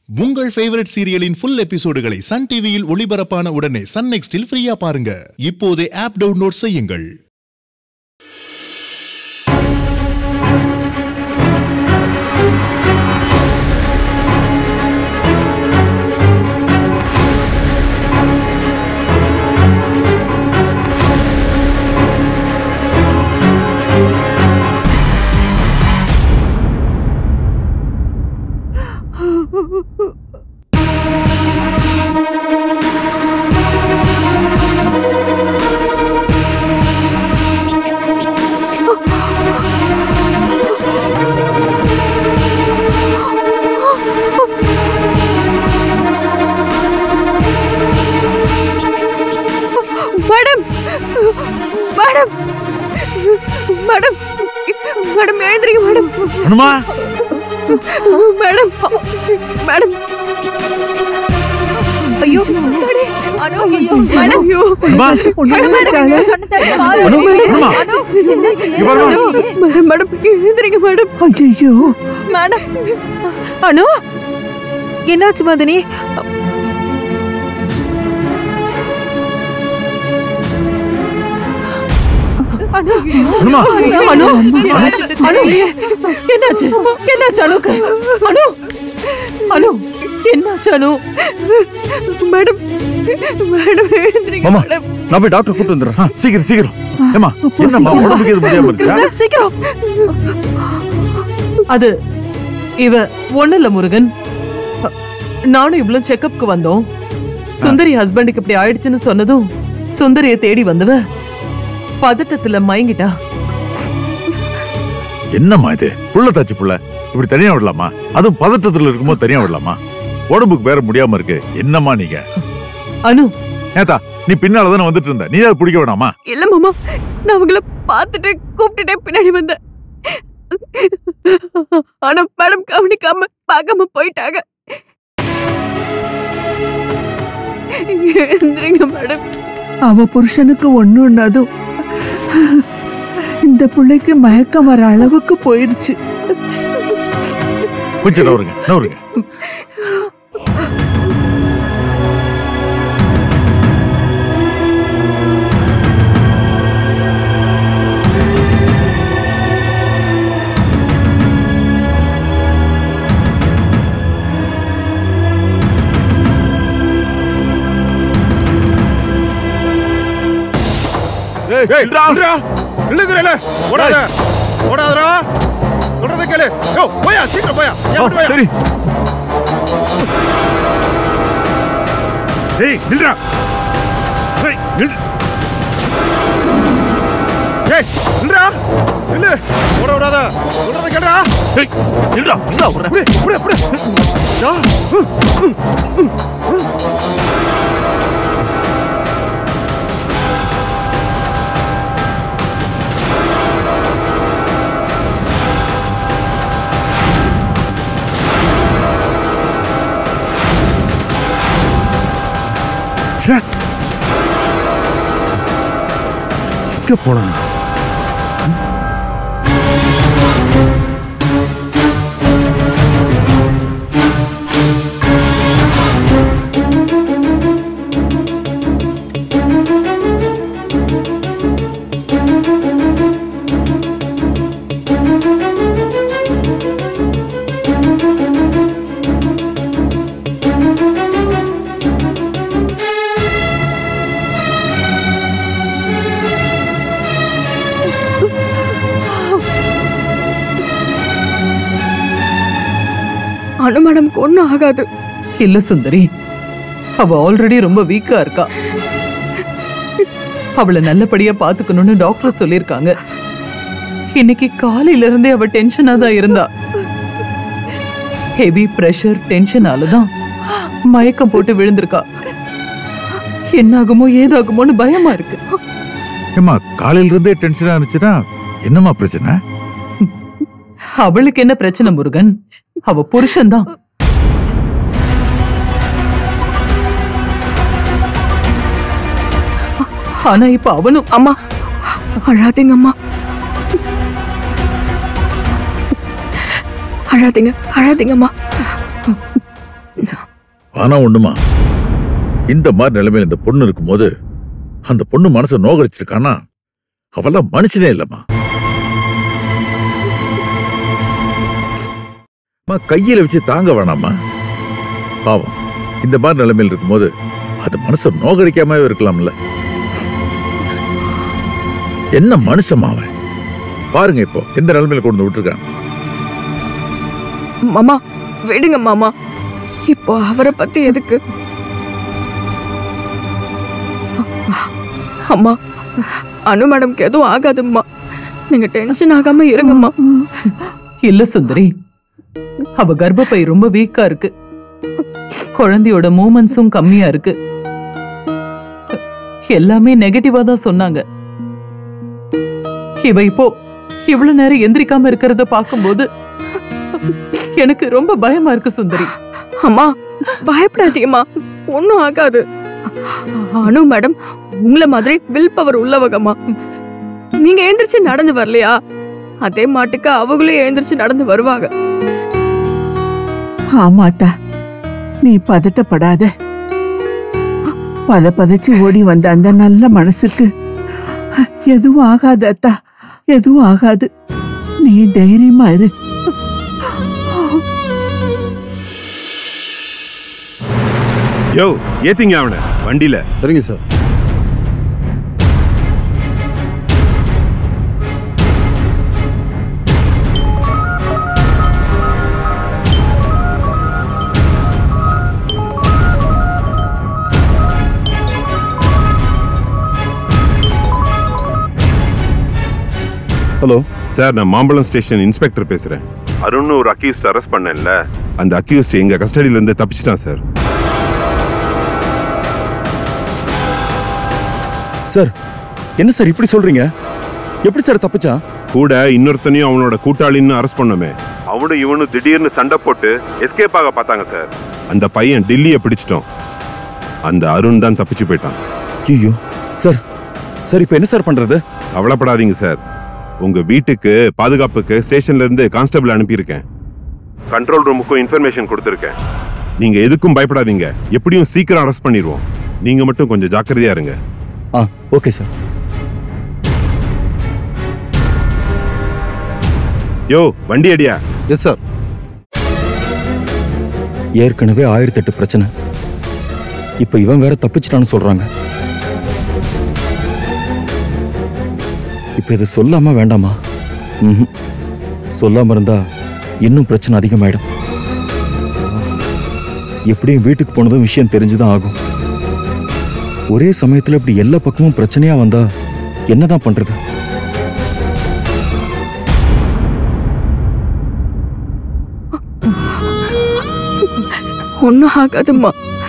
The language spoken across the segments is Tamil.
உங்கள் ஃபேவரட் சீரியலின் ஃபுல் எபிசோடுகளை சன் டிவியில் ஒளிபரப்பான உடனே சன் நெக்ஸ்டில் ஃப்ரீயா பாருங்க இப்போதே ஆப் டவுன்லோட் செய்யுங்கள் மேடம் மேடம் மேடம் மேடம் எழுந்திரிங்க மேடம் அனுமா மேடம் மேடம் ஐயோ அடே, அனு, ஐயோ, மேடம் ஐயோ அனுமா மேடம், மேடம், அனு, அனுமா இங்க பாருமா மேடம் மேடம் எழுந்திரிங்க மேடம் ஐயோ மேடம் அனு என்னாச்சு மதனி அனு அனுமா அனு அனு என்னாச்சு என்னாச்சு அனுக்கு அனு அனு என்னாச்சு அனு மேடம் மேடம் எழுந்திரிங்க மாமா மேடம் நான் போய் டாக்டர் கூட்டு வந்துடுறேன் ஆ, சீக்கிரம் சீக்கிரம் ஏமா என்னம்மா உடம்புக்கு எது முடியாம இருக்கா கிருஷ்ணா, சீக்கிரம் அது இவ ஒண்ணு இல்ல முருகன் நானும் இவ்வளவு செக்கப்க்கு வந்தோம் சுந்தரி ஹஸ்பண்டுக்கு இப்படி ஆயிடுச்சுன்னு சொன்னதும் சுந்தரிய தேடி வந்தவ பதட்டத்துல மயங்கிட்டா என்னம்மா இது புள்ள தாச்சு புள்ள இப்படி தனியா விடலாமா அதுவும் பதட்டத்துல இருக்கும்போது தனியா விடலாமா உடம்புக்கு வேற முடியாம இருக்கு என்னம்மா நீங்க அனு ஏத்தா நீ பின்னால தானே வந்துட்டு இருந்த நீ அதை பிடிக்க வேணாமா இல்ல மாமா நான் அவங்கள பார்த்துட்டு கூப்பிட்டுட்டே பின்னாடி வந்தேன் ஆனா மேடம் கவனிக்காம பார்க்காம போயிட்டாங்க எழுந்திரிங்க மேடம் அவ புருஷனுக்கு ஒண்ணுன்னதும் இந்த பிள்ளைக்கு மயக்கம் வர அளவுக்கு போயிருச்சு கொஞ்சம் நவருங்க நவருங்க ஏய், நில்றா, நில்றா. நில்லுங்கிறேல. ஓடாத. ஓடாதடா. சொல்றதை கேளு. யோ, போயா, சீக்கிரம் போயா. ஏன் ஆ, அப்படி போயா? சரி ஏய் நில்றா ஏய் நில் ஏய், நில்றா. நில்லு. ஓட விடாத. சொல்றதை கேளுடா. ஏய் நில்றா நில்றா ஒரு புடி, புடி, புடி. யா. ச்சே. எங்க போனா அனு மேடம்க்கு ஒன்றும் ஆகாது இல்ல சுந்தரி அவ ஆல்ரெடி ரொம்ப வீக்கா இருக்கா அவளை நல்லபடியா பாத்துக்கணும்னு டாக்டர் சொல்லிருக்காங்க இன்னைக்கு காலையில இருந்தே அவ டென்ஷனா தான் இருந்தா ஹெவி பிரஷர் டென்ஷனால தான் மயக்கம் போட்டு விழுந்திருக்கா என்னாகுமோ ஏதாகுமோன்னு பயமா இருக்கு ஏமா காலையில இருந்தே டென்ஷனா இருந்துச்சுன்னா என்னம்மா பிரச்சனை அவளுக்கு என்ன பிரச்சனை முருகன் அவ புருஷன்தான் ஆனா இப்ப அவனும் அம்மா அழாதீங்க அம்மா அழாதீங்க அழாதீங்கம்மா ஆனா ஒண்ணுமா இந்த மாதிரி நிலைமையில இந்த பொண்ணு இருக்கும்போது அந்த பொண்ணு மனசை நோகடிச்சிருக்கானா அவெல்லாம் மனுஷனே இல்லம்மா அம்மா, கையில வச்சு தாங்க வேணாமா பாவம் இந்த மாதிரி நிலைமையில இருக்கும்போது அது மனசை நோகடிக்காம இருக்கலாம்ல என்ன மனுஷமா அவன் பாருங்க இப்போ எந்த நிலைமையில கொண்டு வந்து விட்டுருக்கான் மாமா விடுங்க மாமா இப்போ அவரை பத்தி எதுக்கு அம்மா அனு மேடம்க்கு எதுவும் ஆகாதும்மா நீங்க டென்ஷன் ஆகாம இருங்கம்மா இல்ல சுந்தரி அவ கர்ப்பப்பை ரொம்ப வீக்கா இருக்கு குழந்தையோட மூமெண்ட்ஸும் கம்மியா இருக்கு எல்லாமே நெகட்டிவா தான் சொன்னாங்க இவ இப்போ இவ்வளவு நேரம் எந்திரிக்காம இருக்கிறத பாக்கும்போது எனக்கு ரொம்ப பயமா இருக்கு சுந்தரி அம்மா பயப்படாதீங்கம்மா ஒன்னும் ஆகாது அனு மேடம் உங்களை மாதிரி வில் பவர் உள்ளவங்கம்மா நீங்க எழுந்திரிச்சு நடந்து வரலையா அதே மாட்டுக்கு அவங்களும் எழுந்திரிச்சு நடந்து வருவாங்க ஆமாத்தா நீ பதட்டப்படாத பத பதச்சு ஓடி வந்த அந்த நல்ல மனசுக்கு எதுவும் ஆகாது அத்தா எதுவும் ஆகாது நீ தைரியமா இரு யோ ஏத்திங்க அவனை வண்டியில சரிங்க சார் ஹலோ சார் நான் மாம்பழம் ஸ்டேஷன் இன்ஸ்பெக்டர் பேசுறேன் அருண் ஒரு அக்யூஸ்ட் அரெஸ்ட் பண்ணேன்ல அந்த அக்யூஸ்ட் எங்க கஸ்டடியில இருந்து தப்பிச்சிட்டான் சார் சார் என்ன சார் இப்படி சொல்றீங்க எப்படி சார் தப்பிச்சான் கூட இன்னொருத்தனையும் அவனோட கூட்டாளின்னு அரெஸ்ட் பண்ணோமே அவனும் இவனும் திடீர்னு சண்டை போட்டு எஸ்கேப் ஆக பார்த்தாங்க சார் அந்த பையன் டெல்லியை பிடிச்சிட்டோம் அந்த அருண் தான் தப்பிச்சு போயிட்டான் ஐயோ சார் சார் இப்போ என்ன சார் பண்றது கவலைப்படாதீங்க சார் உங்க வீட்டுக்கு பாதுகாப்புக்கு ஸ்டேஷன்ல இருந்து கான்ஸ்டபிள் அனுப்பியிருக்கேன் கண்ட்ரோல் ரூமுக்கும் இன்ஃபர்மேஷன் கொடுத்துருக்கேன் நீங்க எதுக்கும் பயப்படாதீங்க எப்படியும் சீக்கிரம் அரெஸ்ட் பண்ணிடுவோம் நீங்க மட்டும் கொஞ்சம் ஜாக்கிரதையா இருங்க ஆ ஓகே சார் யோ வண்டி அடியா எஸ் சார் ஏற்கனவே ஆயிரத்தி எட்டு பிரச்சனை இப்போ இவன் வேற தப்பிச்சிட்டான்னு சொல்றாங்க இப்போ இதை சொல்லாம வேண்டாமா ம்ஹும். சொல்லாம இருந்தா இன்னும் பிரச்சனை அதிகமாயிடும் எப்படியும் வீட்டுக்கு போனதும் விஷயம் தெரிஞ்சுதான் ஆகும் ஒரே சமயத்துல இப்படி எல்லா பக்கமும் பிரச்சனையா வந்தா என்னதான் பண்றது ஒன்னும் ஆகாதும்மா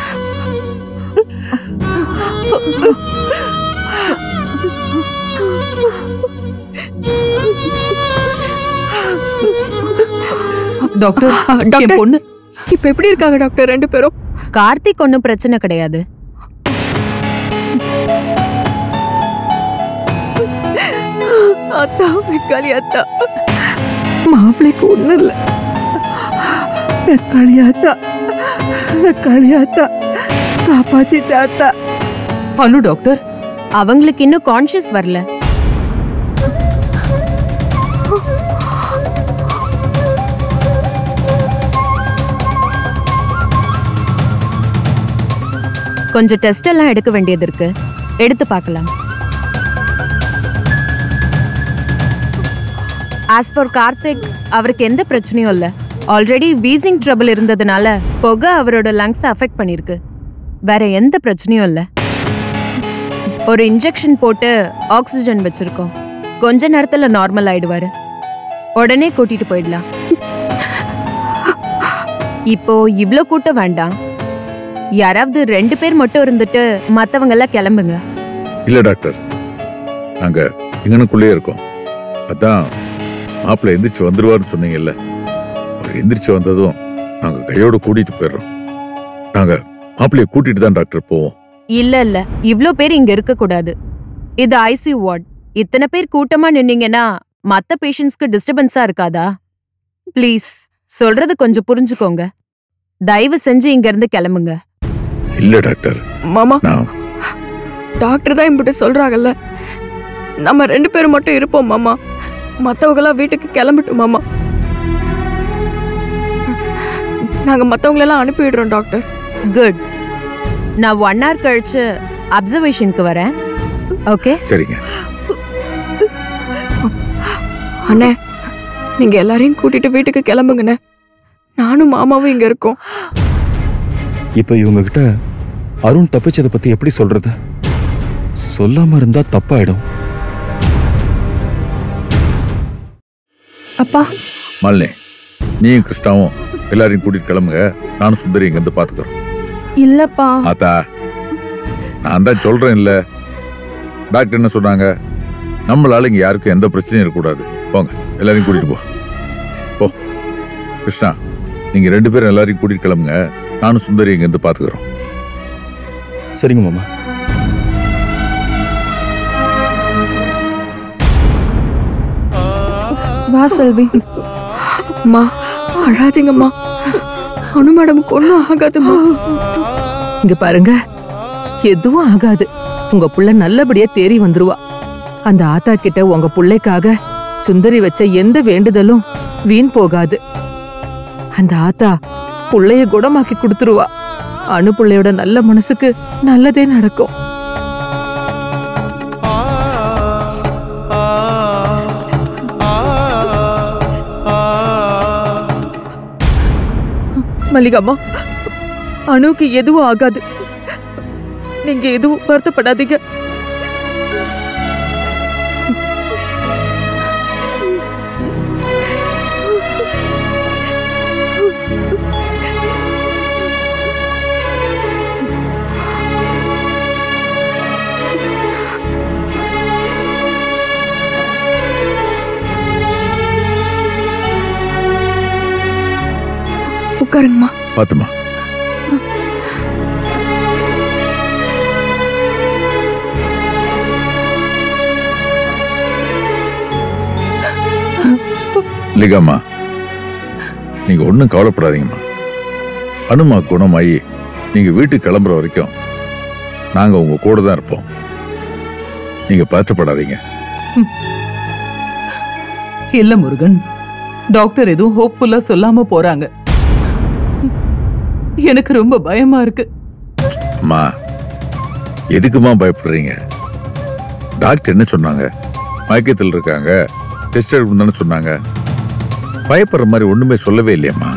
டாக்டர் என் டாக்டர். பொண்ணு இப்ப எப்படி இருக்காங்க டாக்டர் ரெண்டு பேரும் கார்த்திக் ஒன்றும் பிரச்சனை கிடையாது அத்தா வெக்காளி அத்தா மாப்பிள்ளைக்கு ஒண்ணும் இல்ல வெக்காளியாத்தா வெக்காளியாத்தா காப்பாத்திட்டாத்தா அனு டாக்டர் அவங்களுக்கு இன்னும் கான்ஷியஸ் வரல கொஞ்சம் டெஸ்ட் எல்லாம் எடுக்க வேண்டியது இருக்கு எடுத்து பார்க்கலாம் ஆஸ் ஃபார் கார்த்திக் அவருக்கு எந்த பிரச்சனையும் இல்லை ஆல்ரெடி வீசிங் ட்ரபிள் இருந்ததுனால புகை அவரோட லங்ஸை அஃபெக்ட் பண்ணிருக்கு வேற எந்த பிரச்சனையும் இல்லை ஒரு இன்ஜெக்ஷன் போட்டு ஆக்சிஜன் வச்சிருக்கோம் கொஞ்ச நேரத்துல நார்மல் ஆயிடுவாரு உடனே கூட்டிட்டு போயிடலாம் இப்போ இவ்ளோ கூட்டம் வேண்டாம் யாராவது ரெண்டு பேர் மட்டும் இருந்துட்டு மத்தவங்க எல்லாம் கிளம்புங்க இல்ல டாக்டர் நாங்க இங்கனுக்குள்ளே இருக்கோம் அதான் மாப்பிள்ளை எந்திரிச்சு வந்துருவாருன்னு சொன்னீங்கல்ல அவர் எந்திரிச்சு வந்ததும் நாங்க கையோட கூட்டிட்டு போயிடுறோம் நாங்க மாப்பிள்ளைய கூட்டிட்டு தான் டாக்டர் போவோம் இல்ல இல்ல இவ்ளோ பேர் இங்க இருக்க கூடாது இது ஐசியூ வார்ட் இத்தனை பேர் கூட்டமா நின்னீங்கன்னா மத்த பேஷண்ட்ஸ்க்கு டிஸ்டர்பன்ஸா இருக்காதா ப்ளீஸ் சொல்றது கொஞ்சம் புரிஞ்சுக்கோங்க தயவு செஞ்சு இங்க இருந்து கிளம்புங்க இல்ல டாக்டர் மாமா நான் டாக்டர் தான் இப்படி சொல்றாங்கல்ல நம்ம ரெண்டு பேரும் மட்டும் இருப்போம் மாமா மத்தவங்களாம் வீட்டுக்கு கிளம்பட்டும் மாமா நாங்க மத்தவங்களெல்லாம் அனுப்பிடுறோம் டாக்டர் குட் நான் ஒன் hour கழிச்சு அப்சர்வேஷனுக்கு வரேன் ஓகே சரிங்க அண்ணே நீங்க எல்லாரையும் கூட்டிட்டு வீட்டுக்கு கிளம்புங்கண்ணே நானும் மாமாவும் இங்க இருக்கோம் இப்ப இவங்க கிட்ட அருண் தப்பிச்சதை பத்தி எப்படி சொல்றது சொல்லாம இருந்தா தப்பாயிடும் அப்பா மாலினி நீயும் கிருஷ்ணாவும் எல்லாரையும் கூட்டிட்டு கிளம்புங்க நானும் சுந்தரி இங்க இருந்து பாத்துக்கிறோம் இல்லப்பா ஆத்தா நான் தான் சொல்றேன் இல்ல டாக்டர் என்ன சொன்னாங்க நம்மளால இங்க யாருக்கும் எந்த பிரச்சனையும் இருக்கக்கூடாது போங்க எல்லாரையும் கூட்டிட்டு போ போ கிருஷ்ணா நீங்க ரெண்டு பேரும் எல்லாரையும் கூட்டிட்டு கிளம்புங்க நானும் சுந்தரி இங்க இருந்து பாத்துக்கிறோம் சரிங்க மாமா வா செல்வி அம்மா அழாதீங்கம்மா அனு மேடம் ஒன்றும் ஆகாதும்மா இங்க பாருங்க எதுவும் ஆகாது உங்க புள்ள நல்லபடியா தேறி வந்துருவா அந்த ஆத்தா கிட்ட உங்க புள்ளைக்காக சுந்தரி வச்ச எந்த வேண்டுதலும் வீண் போகாது அந்த ஆத்தா புள்ளைய குணமாக்கி கொடுத்துருவா அணு புள்ளையோட நல்ல மனசுக்கு நல்லதே நடக்கும் மல்லிகாமா அணுக்கு எதுவும் ஆகாது நீங்க எதுவும் வருத்தப்படாதீங்க உட்காருங்கம்மா பாத்துமா லிகாமா நீங்க ஒண்ணும் கவலைப்படாதீங்கம்மா அனுமா குணமாயி நீங்க வீட்டுக்கு கிளம்புற வரைக்கும் நாங்க உங்க கூட தான் இருப்போம் நீங்க பதற்றப்படாதீங்க இல்ல முருகன் டாக்டர் எதுவும் ஹோப்ஃபுல்லா சொல்லாம போறாங்க எனக்கு ரொம்ப பயமா இருக்கு அம்மா எதுக்குமா பயப்படுறீங்க டாக்டர் என்ன சொன்னாங்க மயக்கத்தில் இருக்காங்க டெஸ்ட் எடுக்கணும் தானே சொன்னாங்க பயப்படுற மாதிரி ஒண்ணுமே சொல்லவே இல்லையம்மா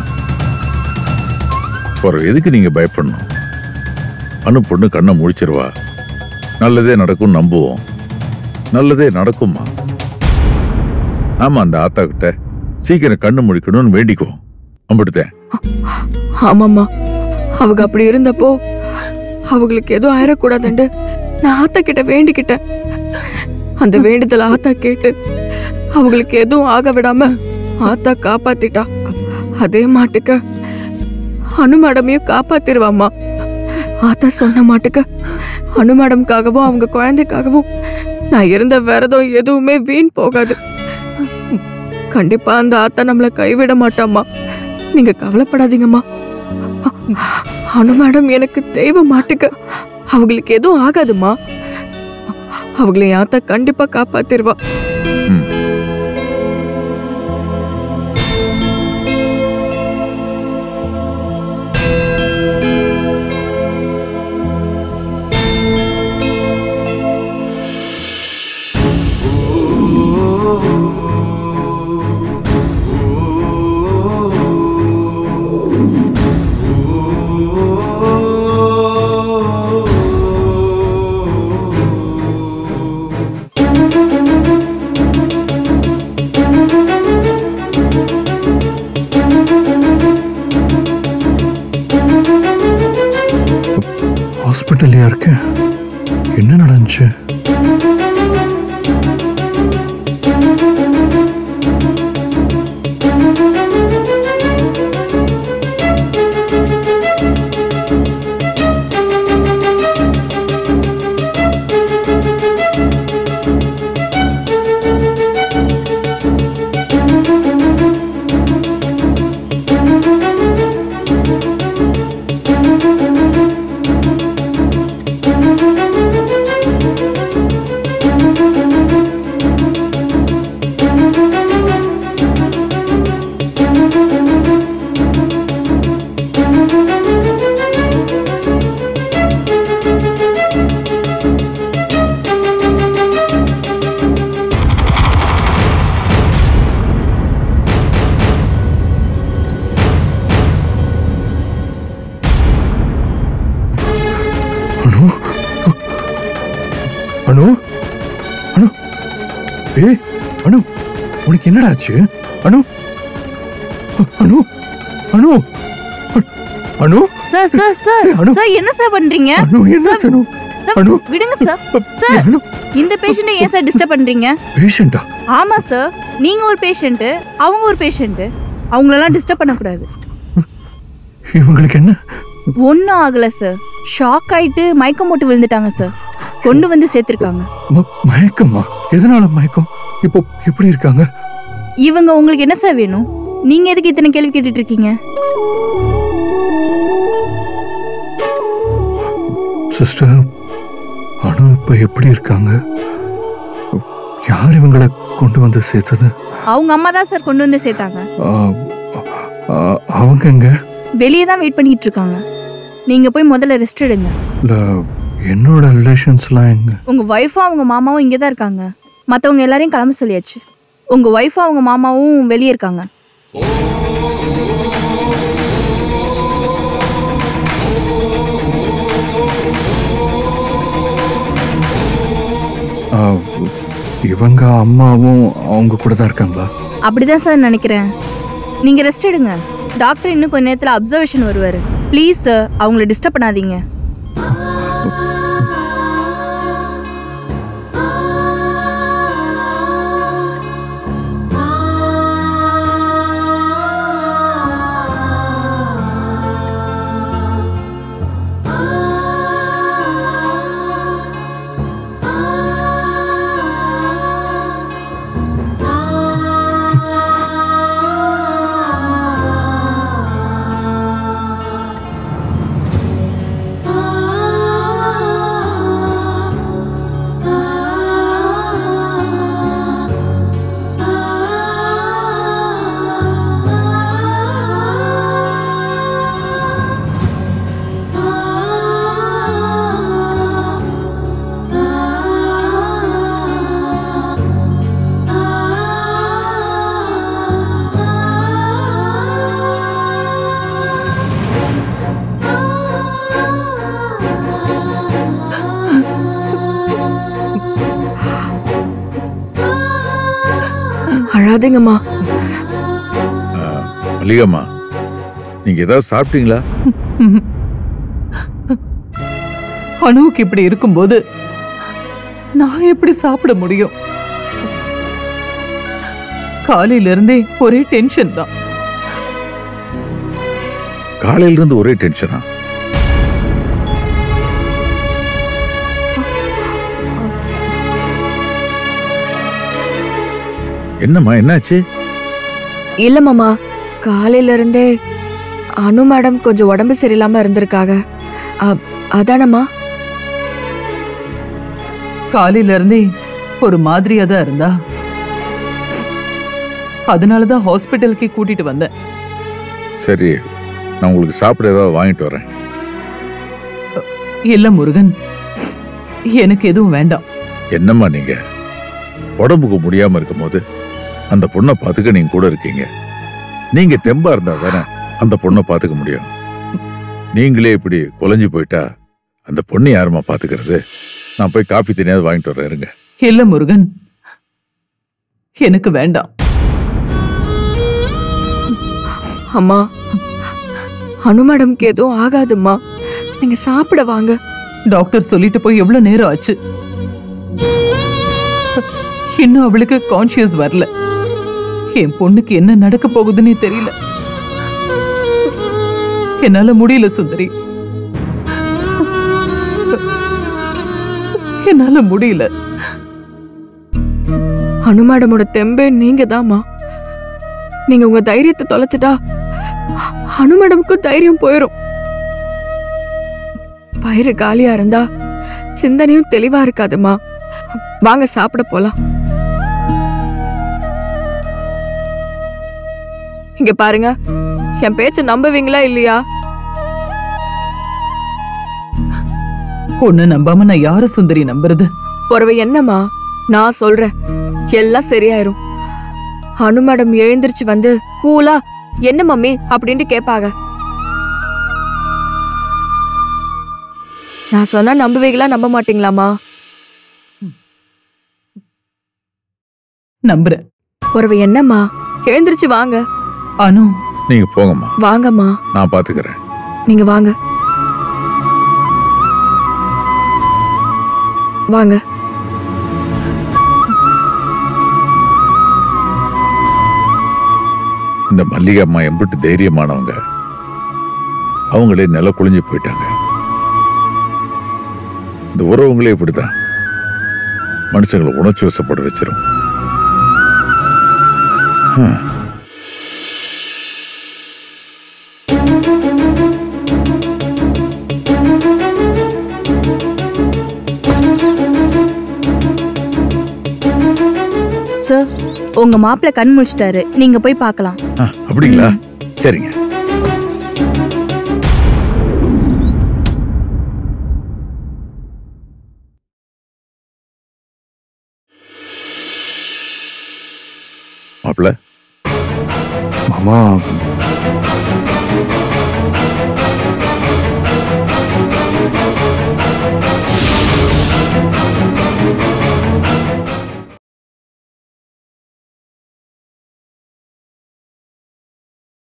ஒரு எதுக்கு நீங்க பயப்படணும் அனு பொண்ணு கண்ணை முழிச்சிருவா நல்லதே நடக்கும் நம்புவோம் நல்லதே நடக்கும்மா ஆமா அந்த ஆத்தா கிட்ட சீக்கிரம் கண்ணு முழிக்கணும்னு வேண்டிக்குவோம் அம்பிடுத்தேன் ஆமாம்மா அவங்க அப்படி இருந்தப்போ அவங்களுக்கு எதுவும் ஆயிடக்கூடாதுண்டு நான் ஆத்தா கிட்ட வேண்டிக்கிட்டேன் அந்த வேண்டுதல் ஆத்தா கேட்டு அவங்களுக்கு எதுவும் ஆக விடாம ஆத்தா காப்பாத்திட்டா அதே மாட்டுக்கு அனு மேடமையும் காப்பாத்திருவாம்மா ஆத்தா சொன்ன மாட்டுக்கு அனு மேடம்காகவும் அவங்க குழந்தைக்காகவும் நான் இருந்த விரதம் எதுவுமே வீண் போகாது கண்டிப்பா அந்த ஆத்தா நம்மள கைவிட மாட்டாம்மா நீங்க கவலைப்படாதீங்கம்மா அனு மேடம் எனக்கு தெய்வ மாட்டுக்க அவங்களுக்கு எதுவும் ஆகாதும்மா அவங்களை யாத்தா கண்டிப்பா காப்பாத்திருவா ம் ஹாஸ்பிட்டல்லையா இருக்கேன் என்ன நடந்துச்சு அனு அனு ஏய் அனு உனக்கு என்னடா ஆச்சு Anu Anu Anu Anu sir sir sir ஏய், அனு. சார் என்ன சார் பண்றீங்க அனு என்னாச்சு அனு சார் அனு விடுங்க சார் சார் அனு இந்த பேஷண்ட்டை ஏன் சார் டிஸ்டர்ப் பண்றீங்க பேஷண்டா ஆமா சார் நீங்க ஒரு பேஷண்ட் அவங்க ஒரு பேஷண்ட் அவங்களெல்லாம் டிஸ்டர்ப் பண்ணக்கூடாது இவங்களுக்கு என்ன ஒன்றும் ஆகல சார் ஷாக் ஆயிட்டு மயக்கம் போட்டு விழுந்துட்டாங்க சார் கொண்டு வந்து சேர்த்திருக்காங்க ம- மயக்கமா எதனால மயக்கம் இப்போ எப்படி இருக்காங்க இவங்க உங்களுக்கு என்ன சார் வேணும் நீங்க எதுக்கு இத்தனை கேள்வி கேட்டுட்டு இருக்கீங்க சிஸ்டர் அனு இப்ப எப்படி இருக்காங்க யார் இவங்களை கொண்டு வந்து சேர்த்தது அவங்க அம்மா தான் சார் கொண்டு வந்து சேர்த்தாங்க ஆ, ஆ, அவங்க எங்க வெளியே தான் வெயிட் பண்ணிட்டு இருக்காங்க நீங்க போய் முதல்ல ரெஸ்ட் எடுங்க இல்ல என்னோட ரிலேஷன்ஸ்லாம் எங்க உங்க ஒய்ஃபும் அவங்க மாமாவும் இங்கே தான் இருக்காங்க மற்றவங்க எல்லாரையும் கிளம்ப சொல்லியாச்சு உங்க ஒய்ஃபும் அவங்க மாமாவும் வெளியே இருக்காங்க ஆ, இவங்க அம்மாவும் அவங்க கூட தான் இருக்காங்களா அப்படிதான் சார் நினைக்கிறேன் நீங்க ரெஸ்ட் எடுங்க டாக்டர் இன்னும் கொஞ்ச நேரத்தில் அப்சர்வேஷன் வருவார் ப்ளீஸ் சார் அவங்கள டிஸ்டர்ப் பண்ணாதீங்க அழாதீங்கம்மா மல்லிகாம்மா நீங்க ஏதாவது சாப்பிட்டீங்களா அணுவுக்கு இப்படி இருக்கும்போது நான் எப்படி சாப்பிட முடியும் காலையில இருந்தே ஒரே டென்ஷன் தான் காலையில இருந்து ஒரே டென்ஷனா என்னம்மா என்னாச்சு இல்ல மாமா காலையில இருந்தே அனு மேடம் கொஞ்சம் உடம்பு சரியில்லாம இருந்திருக்காங்க அ- அதானம்மா காலையில இருந்தே ஒரு மாதிரியா தான் இருந்தா அதனாலதான் ஹாஸ்பிட்டலுக்கு கூட்டிட்டு வந்தேன் சரி நான் உங்களுக்கு சாப்பிட ஏதாவது வாங்கிட்டு வரேன் இல்ல முருகன் எனக்கு எதுவும் வேண்டாம் என்னம்மா நீங்க உடம்புக்கு முடியாம இருக்கும்போது அந்த பொண்ணை பார்த்துக்க நீங்க கூட இருக்கீங்க நீங்க தெம்பா இருந்தா தானே அந்த பொண்ணை பார்த்துக்க முடியும் நீங்களே இப்படி குலைஞ்சு போயிட்டா அந்த பொண்ணு யாரும்மா பாத்துக்கிறது நான் போய் காப்பி தனியாவது வாங்கிட்டு வரேன் இருங்க இல்ல முருகன் எனக்கு வேண்டாம் அம்மா அனு மேடம்க்கு எதுவும் ஆகாதும்மா நீங்க சாப்பிட வாங்க டாக்டர் சொல்லிட்டு போய் எவ்வளவு நேரம் ஆச்சு இன்னும் அவளுக்கு கான்சியஸ் வரல என் பொண்ணுக்கு என்ன நடக்க போகுதுன்னே தெரியல என்னால முடியல சுந்தரி என்னால முடியல அனு மேடமோட தெம்பே நீங்க தாம்மா நீங்க உங்க தைரியத்தை தொலைச்சிட்டா அனு மேடமுக்கு தைரியம் போயிடும் வயிறு காலியா இருந்தா சிந்தனையும் தெளிவா இருக்காதுமா வாங்க சாப்பிட போலாம் இங்க பாருங்க என் பேச்ச நம்புவீங்களா இல்லையா ஒண்ணு நம்பாம நான் யார சுந்தரி நம்புறது பொறவை என்னம்மா நான் சொல்றேன் எல்லாம் சரியாயிரும் அனு மேடம் எழுந்திருச்சு வந்து கூலா என்ன மம்மி அப்படின்ட்டு கேட்பாங்க நான் சொன்னா நம்புவீங்களா நம்ப மாட்டீங்களாமா நம்புறேன் உறவு என்னம்மா எழுந்திருச்சு வாங்க அனு நீங்க போங்கம்மா வாங்கம்மா நான் பாத்துக்கிறேன் நீங்க வாங்க வாங்க இந்த மல்லிகை அம்மா எம்பிட்டு தைரியமானவங்க அவங்களே நில குளிஞ்சு போயிட்டாங்க இந்த உறவுங்களே இப்படிதான் மனுஷங்களை உணர்ச்சி வசப்பட வச்சிரும் ஹம். சார் உங்க மாப்பிள்ளை கண் முழிச்சிட்டாரு நீங்க போய் பார்க்கலாம் ஆ, அப்படிங்களா சரிங்க மாப்பிள்ள மாமா